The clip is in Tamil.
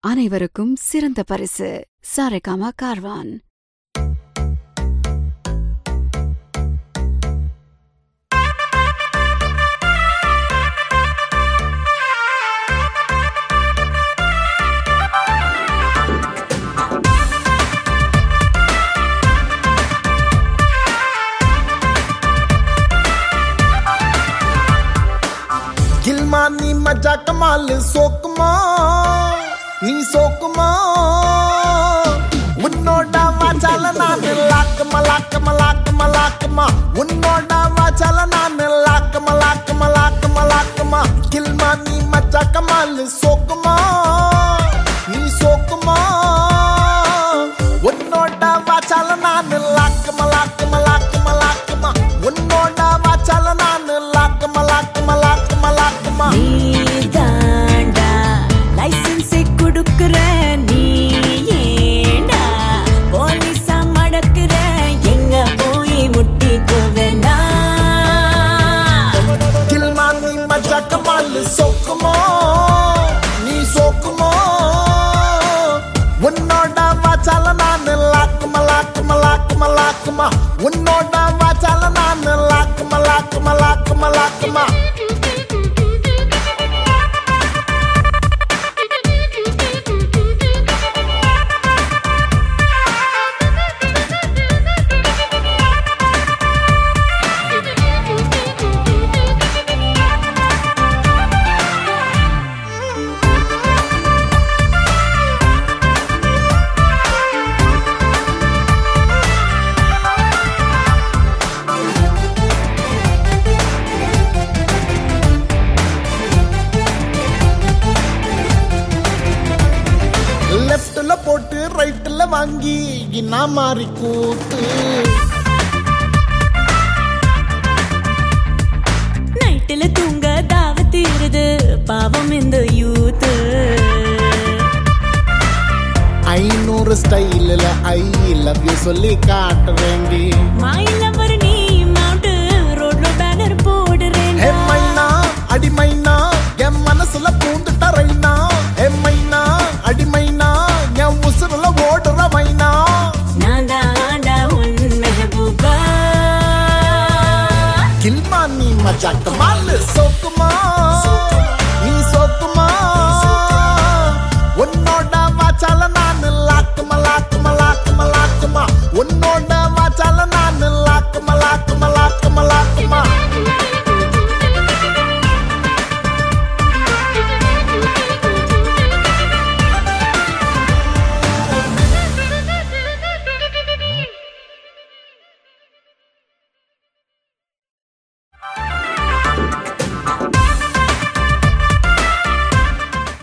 அனைவருக்கும் சிறந்த பரிசு சாரேகாமா கார்வான் ಗಿಲ್ಮಾ ನೀ ಮಜಾ ಕಮಾಲ್ ಸೋಕುಮಾ ನೀ ಸೋಕುಮಾ உன்னோட வாச்சால நான் லாக்கம லாக்கம லாக்கம லாக்கமா உன்னோட வாச்சால நான் லாக்கம லாக்கம லாக்கம லாக்கமா கில்மா நீ மச்சா கமால் சோக்குமா நீ சோக்குமா உன்னோட வாச்சால நான் லாக்கம லாக்கம லாக்கம லாக்கமா உன்னோட வாச்சால நான் லாக்கம லாக்கம லாக்கம லாக்கமா நீதாண்டா லைசன்ஸை குடுக்குற நீ ஏண்டா போலீஸா மடக்குற எங்க போய் முட்டிக்குவேனா கில்மா நீ மச்சா கமால் சோக்குமா நீ சோக்குமா உன்னோட வாச்சால நான் லாக்குமா லாக்குமா லாக்குமா லாக்குமா உன்னோட வாச்சால நான் லாக்குமா லாக்குமா லாக்குமா லாக்குமா லெஃப்ட்ல போட்டு ரைட்ல வாங்கி இன்னா மாறி கூத்து நைட்டுல தூங்க தாவத்தீருது பாவம் இந்த யூத்து ஐநூறு ஸ்டைலில் ஐ லவ் யூ சொல்லி காட்டுறேண்டி மாயில ஒரு நீ மவுண்ட் ரோட்ல பேனர் போடுறேன் ஹே மைனா அடிமைனா என் மனசுல பூந்துட்ட ரைனா ஹே மைனா அடிமைனா என் உசுருல ஓடுற மைனா நான் தாண்டா உன் மெஹபூபா கில்மா நீ மஜா கமால் சோ